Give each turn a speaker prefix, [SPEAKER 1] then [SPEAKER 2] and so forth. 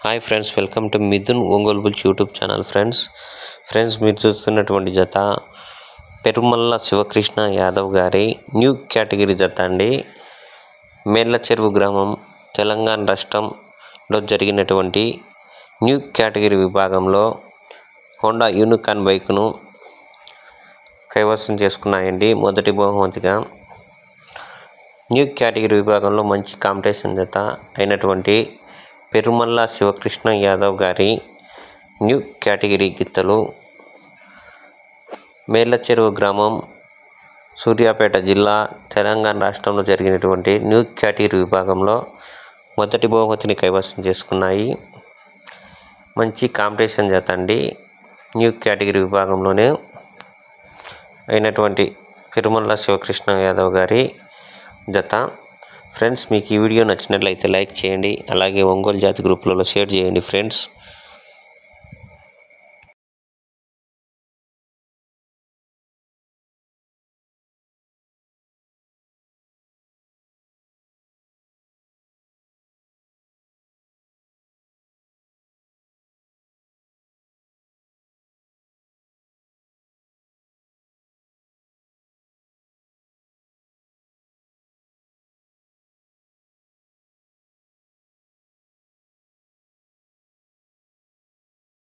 [SPEAKER 1] hi friends welcome to Mithun Ongole bulls YouTube channel friends friends మీరు చూస్తున్నటువంటి జత పెరుమల్ల శివకృష్ణ యాదవ్ గారి న్యూ కేటగిరీ జత అండి మేళ్ళ చెరువు గ్రామం తెలంగాణ రాష్ట్రంలో జరిగినటువంటి న్యూ కేటగిరీ విభాగంలో హోండా యూనికాన్ బైక్ను కైవసం చేసుకున్నాయండి మొదటి బహుమతిగా న్యూ కేటగిరీ విభాగంలో మంచి కాంపిటీషన్ జత అయినటువంటి పెరుమల్ల శివకృష్ణ యాదవ్ గారి న్యూ కేటగిరీ గిత్తలు మేళ్ళ చెరువు గ్రామం సూర్యాపేట జిల్లా తెలంగాణ రాష్ట్రంలో జరిగినటువంటి న్యూ కేటగిరీ విభాగంలో మొదటి బహుమతిని కైవసం చేసుకున్నాయి మంచి కాంపిటీషన్ జత అండి న్యూ కేటగిరీ విభాగంలోనే అయినటువంటి పెరుమల్ల శివకృష్ణ యాదవ్ గారి జత ఫ్రెండ్స్ మీకు ఈ వీడియో నచ్చినట్లయితే లైక్ చేయండి అలాగే ఒంగోలు జాతి గ్రూపులలో షేర్ చేయండి ఫ్రెండ్స్